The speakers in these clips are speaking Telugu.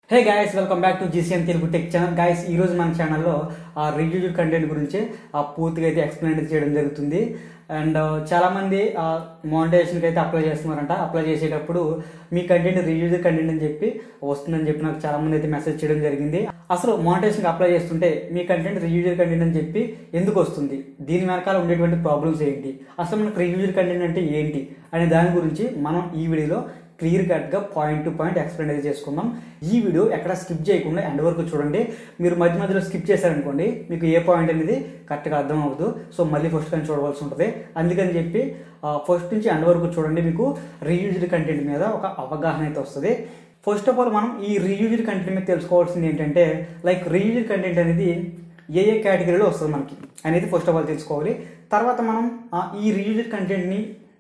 hey guys welcome back to GCN Telugu tech channel guys ఈ రోజు మన ఛానల్లో ఆ రివ్యూ కంటెంట్ గురించి ఆ పూర్తిగా అయితే ఎక్స్ప్లెయిన్ చేయడం జరుగుతుంది అండ్ చాలా మంది మానిటైజేషన్కి అయితే అప్లై చేస్తున్నారంట అప్లై చేసేటప్పుడు మీ కంటెంట్ రివ్యూ కంటెంట్ అని చెప్పి వస్తుందని చెప్పి నాకు చాలా మంది అయితే మెసేజ్ చేయడం జరిగింది అసలు మానిటైజేషన్కి అప్లై చేస్తుంటే మీ కంటెంట్ రివ్యూ కంటెంట్ అని చెప్పి ఎందుకు వస్తుంది దీని వెనకాల ఉండేటువంటి ప్రాబ్లమ్స్ ఏంటి అసలు మనకు రివ్యూ కంటెంట్ అంటే ఏంటి అనే దాని గురించి మనం ఈ వీడియోలో క్లియర్ కట్గా పాయింట్ టు పాయింట్ ఎక్స్ప్లెయిన్ అయితే చేసుకుందాం ఈ వీడియో ఎక్కడ స్కిప్ చేయకుండా ఎండ్ వరకు చూడండి మీరు మధ్య మధ్యలో స్కిప్ చేశారనుకోండి మీకు ఏ పాయింట్ అనేది కరెక్ట్గా అర్థం అవ్వదు సో మళ్ళీ ఫస్ట్ కానీ చూడవలసి ఉంటుంది అందుకని చెప్పి ఫస్ట్ నుంచి ఎండ్ వరకు చూడండి మీకు రీయూజ్డ్ కంటెంట్ మీద ఒక అవగాహన అయితే వస్తుంది ఫస్ట్ ఆఫ్ ఆల్ మనం ఈ రీయూజ్డ్ కంటెంట్ మీద తెలుసుకోవాల్సింది ఏంటంటే లైక్ రీయూజ్డ్ కంటెంట్ అనేది ఏ ఏ కేటగిరీలో వస్తుంది మనకి అనేది ఫస్ట్ ఆఫ్ ఆల్ తెలుసుకోవాలి తర్వాత మనం ఆ, ఈ రీయూజ్డ్ కంటెంట్ని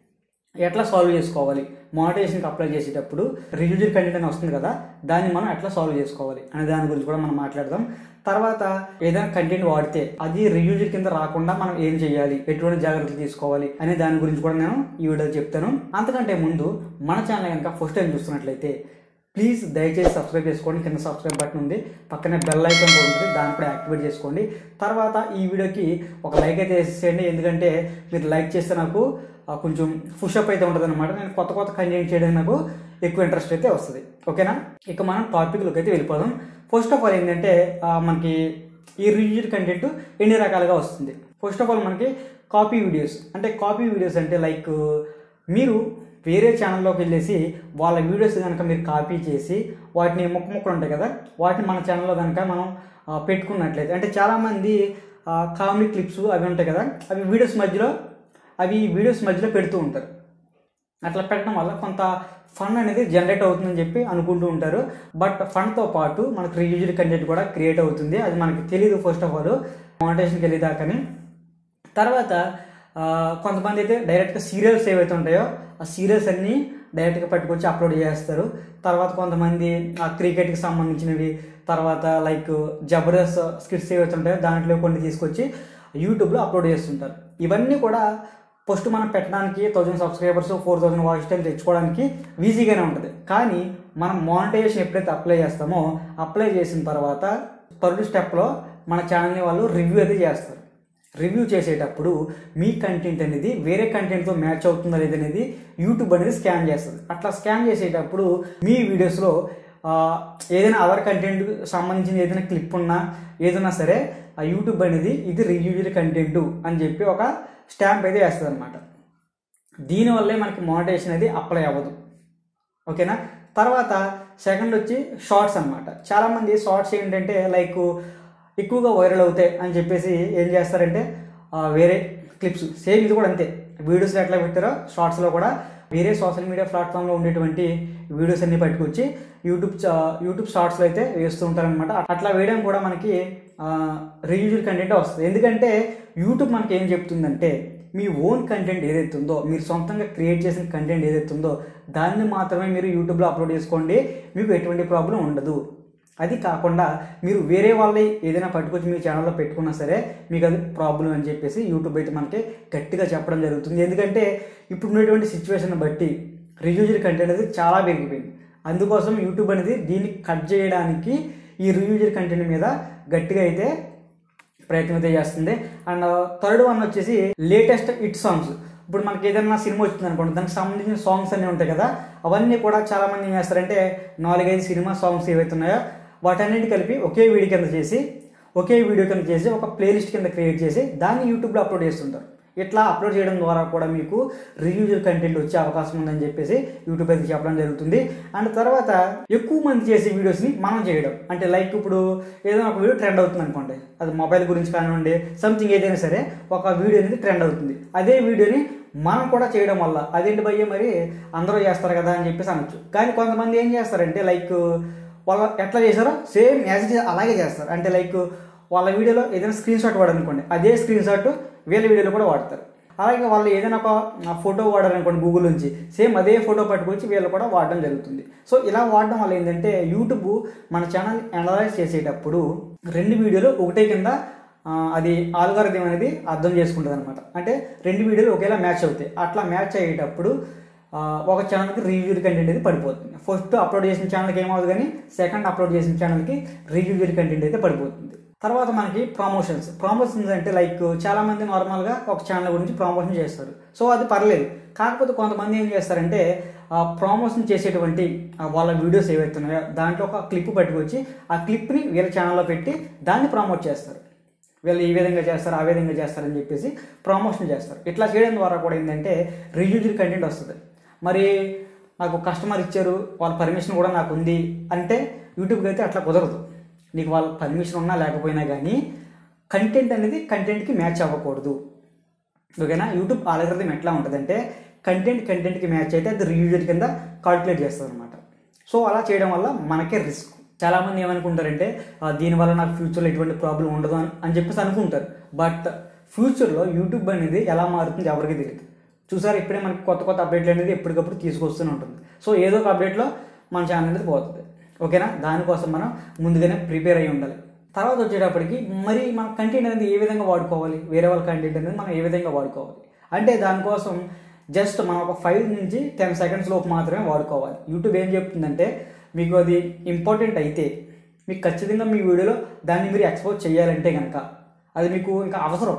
ఎట్లా సాల్వ్ చేసుకోవాలి మానిటైజేషన్కి అప్లై చేసేటప్పుడు రివ్యూజర్ కంటెంట్ అని వస్తుంది కదా దాన్ని మనం ఎట్లా సాల్వ్ చేసుకోవాలి అనే దాని గురించి కూడా మనం మాట్లాడదాం తర్వాత ఏదైనా కంటెంట్ వాడితే అది రివ్యూజర్ కింద రాకుండా మనం ఏం చేయాలి ఎటువంటి జాగ్రత్తలు తీసుకోవాలి అనే దాని గురించి కూడా నేను ఈ వీడియో చెప్తాను అంతకంటే ముందు మన ఛానల్ కనుక ఫస్ట్ టైం చూస్తున్నట్లయితే ప్లీజ్ దయచేసి సబ్స్క్రైబ్ చేసుకోండి కింద సబ్స్క్రైబ్ బటన్ ఉంది పక్కనే బెల్ ఐకాన్ కూడా ఉంటుంది దాన్ని కూడా యాక్టివేట్ చేసుకోండి తర్వాత ఈ వీడియోకి ఒక లైక్ అయితే వేసేయండి ఎందుకంటే మీరు లైక్ చేస్తే నాకు ఆ, కొంచెం పుషప్ అయితే ఉంటుంది అనమాట నేను కొత్త కొత్త కంటెంట్ చేయడానికి నాకు ఎక్కువ ఇంట్రెస్ట్ అయితే వస్తుంది ఓకేనా ఇక మనం టాపిక్లోకి అయితే వెళ్ళిపోదాం ఫస్ట్ ఆఫ్ ఆల్ ఏంటంటే ఆ, మనకి ఈ రివ్యూడ్ కంటెంట్ ఎన్ని రకాలుగా వస్తుంది ఫస్ట్ ఆఫ్ ఆల్ మనకి కాపీ వీడియోస్ అంటే కాపీ వీడియోస్ అంటే లైక్ మీరు వేరే ఛానల్లోకి వెళ్ళేసి వాళ్ళ వీడియోస్ కనుక మీరు కాపీ చేసి వాటిని ముక్క ముక్కలు ఉంటాయి కదా వాటిని మన ఛానల్లో కనుక మనం ఆ, పెట్టుకున్నట్లయితే అంటే చాలామంది కామెడీ క్లిప్స్ అవి ఉంటాయి కదా అవి వీడియోస్ మధ్యలో అవి వీడియోస్ మధ్యలో పెడుతూ ఉంటారు అట్లా పెట్టడం వల్ల కొంత ఫండ్ అనేది జనరేట్ అవుతుందని చెప్పి అనుకుంటూ ఉంటారు బట్ ఫండ్తో పాటు మనకు రియూజ్డ్ కంటెంట్ కూడా క్రియేట్ అవుతుంది అది మనకి తెలియదు ఫస్ట్ ఆఫ్ ఆల్ మానిటేషన్కి వెళ్ళేదాకని తర్వాత ఆ, కొంతమంది అయితే డైరెక్ట్గా సీరియల్స్ ఏవైతే ఉంటాయో ఆ సీరియల్స్ అన్నీ డైరెక్ట్గా పట్టుకొచ్చి అప్లోడ్ చేస్తారు తర్వాత కొంతమంది ఆ క్రికెట్కి సంబంధించినవి తర్వాత లైక్ జబర్దస్త్ స్కిట్స్ ఏవైతే ఉంటాయో దాంట్లో కొన్ని తీసుకొచ్చి యూట్యూబ్లో అప్లోడ్ చేస్తుంటారు ఇవన్నీ కూడా ఫస్ట్ మనం పెట్టడానికి thousand subscribers four thousand watch time తెచ్చుకోవడానికి ఈజీగానే ఉంటుంది కానీ మనం మానిటైజేషన్ ఎప్పుడైతే అప్లై చేస్తామో అప్లై చేసిన తర్వాత థర్డ్ స్టెప్లో మన ఛానల్ని వాళ్ళు రివ్యూ అయితే చేస్తారు రివ్యూ చేసేటప్పుడు మీ కంటెంట్ అనేది వేరే కంటెంట్తో మ్యాచ్ అవుతుందా లేదనేది యూట్యూబ్ అనేది స్కాన్ చేస్తుంది అట్లా స్కాన్ చేసేటప్పుడు మీ వీడియోస్లో ఆ, ఏదైనా అదర్ కంటెంట్ సంబంధించిన ఏదైనా క్లిప్ ఉన్నా ఏదైనా సరే ఆ యూట్యూబ్ అనేది ఇది రివ్యూజర్ కంటెంట్ అని చెప్పి ఒక స్టాంప్ అయితే వేస్తుంది అనమాట దీనివల్లే మనకి మానిటైజేషన్ అనేది అప్లై అవ్వదు ఓకేనా తర్వాత సెకండ్ వచ్చి షార్ట్స్ అనమాట చాలామంది షార్ట్స్ ఏంటంటే లైక్ ఎక్కువగా వైరల్ అవుతాయి అని చెప్పేసి ఏం చేస్తారంటే ఆ, వేరే క్లిప్స్ సేమ్ ఇది కూడా అంతే వీడియోస్లో ఎట్లా పెట్టారో షార్ట్స్లో కూడా వేరే సోషల్ మీడియా ప్లాట్ఫామ్లో ఉండేటువంటి వీడియోస్ అన్ని పట్టుకొచ్చి యూట్యూబ్ చా- యూట్యూబ్ షార్ట్స్లో అయితే వేస్తూ ఉంటారనమాట అట్లా వేయడం కూడా మనకి రివ్యూజర్ కంటెంట్ వస్తుంది ఎందుకంటే యూట్యూబ్ మనకి ఏం చెప్తుందంటే మీ ఓన్ కంటెంట్ ఏదైతే ఉందో మీరు సొంతంగా క్రియేట్ చేసిన కంటెంట్ ఏదైతే ఉందో దాన్ని మాత్రమే మీరు యూట్యూబ్లో అప్లోడ్ చేసుకోండి మీకు ఎటువంటి ప్రాబ్లం ఉండదు అది కాకుండా మీరు వేరే వాళ్ళని ఏదైనా పట్టుకొచ్చి మీ ఛానల్లో పెట్టుకున్నా సరే మీకు అది ప్రాబ్లం అని చెప్పేసి యూట్యూబ్ అయితే మనకి గట్టిగా చెప్పడం జరుగుతుంది ఎందుకంటే ఇప్పుడు ఉన్నటువంటి సిచ్యువేషన్ బట్టి రివ్యూజర్ కంటెంట్ అనేది చాలా పెరిగిపోయింది అందుకోసం యూట్యూబ్ అనేది దీన్ని కట్ చేయడానికి ఈ రివ్యూజర్ కంటెంట్ మీద గట్టిగా అయితే ప్రయత్నం అయితే చేస్తుంది అండ్ థర్డ్ వన్ వచ్చేసి లేటెస్ట్ హిట్ సాంగ్స్ ఇప్పుడు మనకి ఏదైనా సినిమా వచ్చింది అనుకోండి దానికి సంబంధించిన సాంగ్స్ అన్నీ ఉంటాయి కదా అవన్నీ కూడా చాలా మంది ఏం చేస్తారంటే నాలుగైదు సినిమా సాంగ్స్ ఏవైతే ఉన్నాయో వాటన్నిటి కలిపి ఒకే వీడియో కింద చేసి ఒకే వీడియో కింద చేసి ఒక ప్లేలిస్ట్ కింద క్రియేట్ చేసి దాన్ని యూట్యూబ్లో అప్లోడ్ చేస్తుంటారు ఇట్లా అప్లోడ్ చేయడం ద్వారా కూడా మీకు రివ్యూజర్ కంటెంట్ వచ్చే అవకాశం ఉందని చెప్పేసి యూట్యూబ్ అయితే చెప్పడం జరుగుతుంది అండ్ తర్వాత ఎక్కువ మంది చేసే వీడియోస్ని మనం చేయడం అంటే లైక్ ఇప్పుడు ఏదైనా ఒక వీడియో ట్రెండ్ అవుతుంది అనుకోండి అది మొబైల్ గురించి కానివ్వండి సంథింగ్ ఏదైనా సరే ఒక వీడియో అనేది ట్రెండ్ అవుతుంది అదే వీడియోని మనం కూడా చేయడం వల్ల అదేంటి భయ్య మరి అందరూ చేస్తారు కదా అని చెప్పేసి అనొచ్చు కానీ కొంతమంది ఏం చేస్తారంటే లైక్ వాళ్ళ ఎట్లా చేశారో సేమ్ యాజ్ ఇట్ ఈజ్ అలాగే చేస్తారు అంటే లైక్ వాళ్ళ వీడియోలో ఏదైనా స్క్రీన్ షాట్ వాడనుకోండి అదే స్క్రీన్ షాట్ వీళ్ళ వీడియోలో కూడా వాడతారు అలాగే వాళ్ళు ఏదైనా ఒక ఫోటో వాడారనుకోండి గూగుల్ నుంచి సేమ్ అదే ఫోటో పట్టుకొచ్చి వీళ్ళు కూడా వాడడం జరుగుతుంది సో ఇలా వాడడం వల్ల ఏంటంటే యూట్యూబ్ మన ఛానల్ అనలైజ్ చేసేటప్పుడు రెండు వీడియోలు ఒకటే కింద ఆ, అది ఆల్గారిథం అనేది అర్థం చేసుకుంటుంది అనమాట అంటే రెండు వీడియోలు ఒకేలా మ్యాచ్ అవుతాయి అట్లా మ్యాచ్ అయ్యేటప్పుడు ఆ, ఒక ఛానల్కి రివ్యూడ్ కంటెంట్ అయితే పడిపోతుంది ఫస్ట్ అప్లోడ్ చేసిన ఛానల్కి ఏమవుతుంది కానీ సెకండ్ అప్లోడ్ చేసిన ఛానల్కి రివ్యూడ్ కంటెంట్ అయితే పడిపోతుంది తర్వాత మనకి ప్రమోషన్స్ ప్రమోషన్స్ అంటే లైక్ చాలా మంది నార్మల్గా ఒక ఛానల్ గురించి ప్రమోషన్ చేస్తారు సో అది పర్లేదు కాకపోతే కొంతమంది ఏం చేస్తారంటే ఆ ప్రమోషన్ చేసేటువంటి ఆ వాళ్ళ వీడియోస్ ఏవైతే ఉన్నాయో దాంట్లో ఒక క్లిప్ పట్టుకొచ్చి ఆ క్లిప్ని వీళ్ళ ఛానల్లో పెట్టి దాన్ని ప్రమోట్ చేస్తారు వీళ్ళు ఈ విధంగా చేస్తారు ఆ విధంగా చేస్తారని చెప్పేసి ప్రమోషన్ చేస్తారు ఇట్లా చేయడం ద్వారా కూడా ఏంటంటే రివ్యూజ్డ్ కంటెంట్ వస్తుంది మరి నాకు కస్టమర్ ఇచ్చారు వాళ్ళ పర్మిషన్ కూడా నాకు ఉంది అంటే యూట్యూబ్కి అయితే అట్లా కుదరదు నీకు వాళ్ళ పర్మిషన్ ఉన్నా లేకపోయినా కానీ కంటెంట్ అనేది కంటెంట్కి మ్యాచ్ అవ్వకూడదు ఓకేనా యూట్యూబ్ ఆల్గరిథం ఎట్లా ఉంటుందంటే కంటెంట్ కంటెంట్కి మ్యాచ్ అయితే అది రివ్యూజర్ కింద కాల్కులేట్ చేస్తుంది అనమాట సో అలా చేయడం వల్ల మనకే రిస్క్ చాలామంది ఏమనుకుంటారంటే ఆ, దీనివల్ల నాకు ఫ్యూచర్లో ఎటువంటి ప్రాబ్లం ఉండదు అని అని చెప్పేసి అనుకుంటారు బట్ ఫ్యూచర్లో యూట్యూబ్ అనేది ఎలా మారుతుంది ఎవరికి తెలియదు చూసారు ఇప్పుడే మనకి కొత్త కొత్త అప్డేట్లు అనేది ఎప్పటికప్పుడు తీసుకొస్తూనే ఉంటుంది సో ఏదో ఒక అప్డేట్లో మన ఛానల్ అనేది పోతుంది ఓకేనా దానికోసం మనం ముందుగానే ప్రిపేర్ అయి ఉండాలి తర్వాత వచ్చేటప్పటికి మరి మన కంటెంట్ అనేది ఏ విధంగా వాడుకోవాలి వేరే వాళ్ళ కంటెంట్ అనేది మనం ఏ విధంగా వాడుకోవాలి అంటే దానికోసం జస్ట్ మనం ఒక ఫైవ్ నుంచి టెన్ సెకండ్స్ లోపు మాత్రమే వాడుకోవాలి యూట్యూబ్ ఏం చెప్తుందంటే మీకు అది ఇంపార్టెంట్ అయితే మీకు ఖచ్చితంగా మీ వీడియోలో దాన్ని మీరు ఎక్స్పోజ్ చేయాలంటే కనుక అది మీకు ఇంకా అవసరం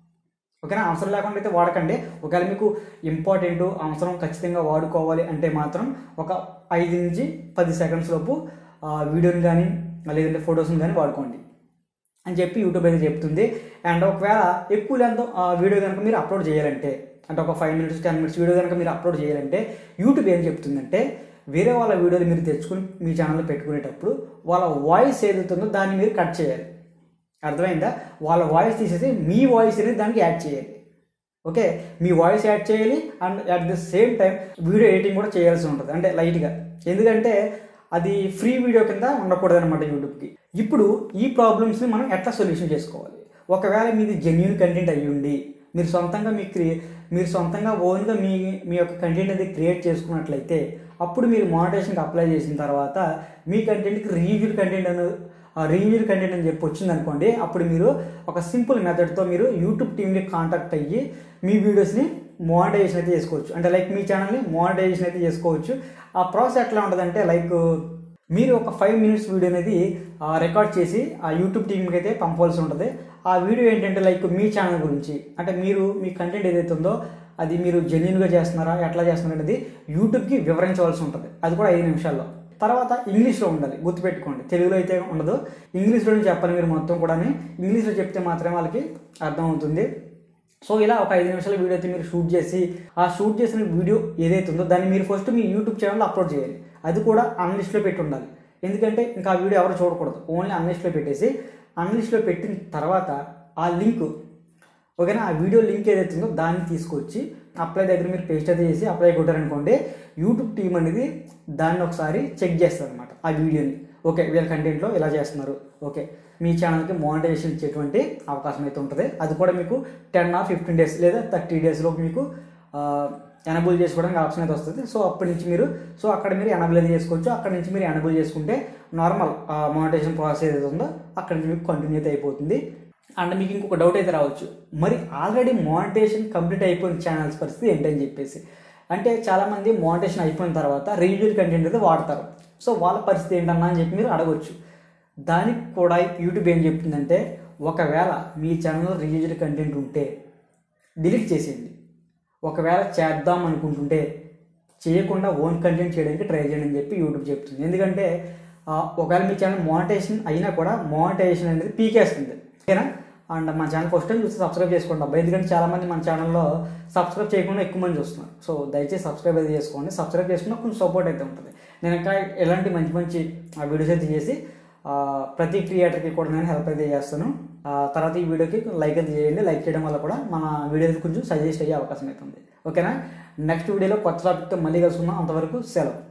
ఓకేనా అవసరం లేకుండా అయితే వాడకండి ఒకవేళ మీకు ఇంపార్టెంట్ అవసరం ఖచ్చితంగా వాడుకోవాలి అంటే మాత్రం ఒక ఐదు నుంచి పది సెకండ్స్ లోపు ఆ, వీడియోని కానీ లేదంటే ఫొటోస్ని కానీ వాడుకోండి అని చెప్పి యూట్యూబ్ అయితే చెప్తుంది అండ్ ఒకవేళ ఎక్కువ లెంత్ వీడియో కనుక మీరు అప్లోడ్ చేయాలంటే అంటే ఒక five minutes ten minutes video కనుక మీరు అప్లోడ్ చేయాలంటే యూట్యూబ్ ఏం చెప్తుందంటే వేరే వాళ్ళ వీడియోలు మీరు తెచ్చుకుని మీ ఛానల్లో పెట్టుకునేటప్పుడు వాళ్ళ వాయిస్ ఏదైతుందో దాన్ని మీరు కట్ చేయాలి అర్థమైందా వాళ్ళ వాయిస్ తీసేసి మీ వాయిస్ అనేది దానికి యాడ్ చేయాలి ఓకే మీ వాయిస్ యాడ్ చేయాలి and at the same time video editing కూడా చేయాల్సి ఉంటుంది అంటే లైట్గా ఎందుకంటే అది ఫ్రీ వీడియో కింద ఉండకూడదు అనమాట యూట్యూబ్కి ఇప్పుడు ఈ ప్రాబ్లమ్స్ని మనం ఎట్లా సొల్యూషన్ చేసుకోవాలి ఒకవేళ మీది జెన్యున్ కంటెంట్ అయ్యి ఉండి మీరు సొంతంగా మీ క్రియే మీరు సొంతంగా ఓన్గా మీ మీ యొక్క కంటెంట్ అనేది క్రియేట్ చేసుకున్నట్లయితే అప్పుడు మీరు మానిటేషన్కి అప్లై చేసిన తర్వాత మీ కంటెంట్కి రివ్యూ కంటెంట్ అనేది రివ్యూ కంటెంట్ అని చెప్పి వచ్చింది అనుకోండి అప్పుడు మీరు ఒక సింపుల్ మెథడ్తో మీరు యూట్యూబ్ టీమ్ని కాంటాక్ట్ అయ్యి మీ వీడియోస్ని మోనిటైజేషన్ అయితే చేసుకోవచ్చు అంటే లైక్ మీ ఛానల్ని మోనిటైజేషన్ అయితే చేసుకోవచ్చు ఆ ప్రాసెస్ ఎట్లా ఉంటుందంటే లైక్ మీరు ఒక ఫైవ్ మినిట్స్ వీడియో అనేది రికార్డ్ చేసి ఆ యూట్యూబ్ టీంకి అయితే పంపవలసి ఉంటుంది ఆ వీడియో ఏంటంటే లైక్ మీ ఛానల్ గురించి అంటే మీరు మీ కంటెంట్ ఏదైతే ఉందో అది మీరు జెన్యున్గా చేస్తున్నారా ఎట్లా చేస్తున్నారా అనేది యూట్యూబ్కి వివరించవలసి ఉంటుంది అది కూడా ఐదు నిమిషాల్లో తర్వాత ఇంగ్లీష్లో ఉండాలి గుర్తుపెట్టుకోండి తెలుగులో అయితే ఉండదు ఇంగ్లీష్లోనే చెప్పాలి మీరు మొత్తం కూడా ఇంగ్లీష్లో చెప్తే మాత్రమే వాళ్ళకి అర్థమవుతుంది సో ఇలా ఒక ఐదు నిమిషాల వీడియో అయితే మీరు షూట్ చేసి ఆ షూట్ చేసిన వీడియో ఏదైతే ఉందో దాన్ని మీరు ఫస్ట్ మీ యూట్యూబ్ ఛానల్లో అప్లోడ్ చేయాలి అది కూడా అన్లిస్ట్లో పెట్టి ఉండాలి ఎందుకంటే ఇంకా ఆ వీడియో ఎవరు చూడకూడదు ఓన్లీ అన్లిస్ట్లో పెట్టేసి అన్లిస్ట్లో పెట్టిన తర్వాత ఆ లింక్ ఓకేనా ఆ వీడియో లింక్ ఏదైతే ఉందో దాన్ని తీసుకొచ్చి అప్లై దగ్గర మీరు పేస్ట్ అయితే చేసి అప్లై కొట్టారనుకోండి యూట్యూబ్ టీం అనేది దాన్ని ఒకసారి చెక్ చేస్తారు అనమాట ఆ వీడియోని ఓకే వీళ్ళ కంటెంట్లో ఇలా చేస్తున్నారు ఓకే మీ ఛానల్కి మోనిటైజేషన్ ఇచ్చేటువంటి అవకాశం అయితే ఉంటుంది అది కూడా మీకు టెన్ ఆర్ ఫిఫ్టీన్ డేస్ లేదా థర్టీ డేస్లో మీకు ఎనబుల్ చేసుకోవడానికి ఆప్షన్ అయితే వస్తుంది సో అప్పటి నుంచి మీరు సో అక్కడ మీరు ఎనబుల్ అయితే చేసుకోవచ్చు అక్కడ నుంచి మీరు ఎనబుల్ చేసుకుంటే నార్మల్ మోనిటైజేషన్ ప్రాసెస్ ఏదైతే ఉందో అక్కడ నుంచి మీకు కంటిన్యూ అయితే అయిపోతుంది అండ్ మీకు ఇంకొక డౌట్ అయితే రావచ్చు మరి ఆల్రెడీ మోనిటేషన్ కంప్లీట్ అయిపోయిన ఛానల్స్ పరిస్థితి ఏంటని చెప్పేసి అంటే చాలామంది మోనిటేషన్ అయిపోయిన తర్వాత రివ్యూల్ కంటెంట్ అయితే వాడతారు సో వాళ్ళ పరిస్థితి ఏంటన్నా అని చెప్పి మీరు అడగవచ్చు దానికి కూడా యూట్యూబ్ ఏం చెప్తుందంటే ఒకవేళ మీ ఛానల్లో రివ్యూల్ కంటెంట్ ఉంటే డిలీట్ చేసేయండి ఒకవేళ చేద్దాం అనుకుంటుంటే చేయకుండా ఓన్ కంటెంట్ చేయడానికి ట్రై చేయండి అని చెప్పి యూట్యూబ్ చెప్తుంది ఎందుకంటే ఆ, ఒకవేళ మీ ఛానల్ మోనిటైజేషన్ అయినా కూడా మోనిటైజేషన్ అనేది పీకేస్తుంది ఓకేనా అండ్ మన ఛానల్ ఫస్ట్ టైం చూస్తే సబ్స్క్రైబ్ చేసుకోండి అబ్బాయి ఎందుకంటే చాలామంది మన ఛానల్లో సబ్స్క్రైబ్ చేయకుండా ఎక్కువ మంది చూస్తున్నారు సో దయచేసి సబ్స్క్రైబ్ అయితే చేసుకోండి సబ్స్క్రైబ్ చేసుకున్నా కొంచెం సపోర్ట్ అయితే ఉంటుంది నేను ఇంకా ఎలాంటి మంచి మంచి వీడియోస్ అయితే చేసి ఆ, ప్రతి క్రియేటర్కి కూడా నేను హెల్ప్ అయితే చేస్తాను ఆ, తర్వాత ఈ వీడియోకి లైక్ అయితే చేయండి లైక్ చేయడం వల్ల కూడా మన వీడియో కొంచెం సజెస్ట్ అయ్యే అవకాశం అవుతుంది ఓకేనా నెక్స్ట్ వీడియోలో కొత్త టాపిక్తో మళ్ళీ కలుసుకుందాం అంతవరకు సెలవు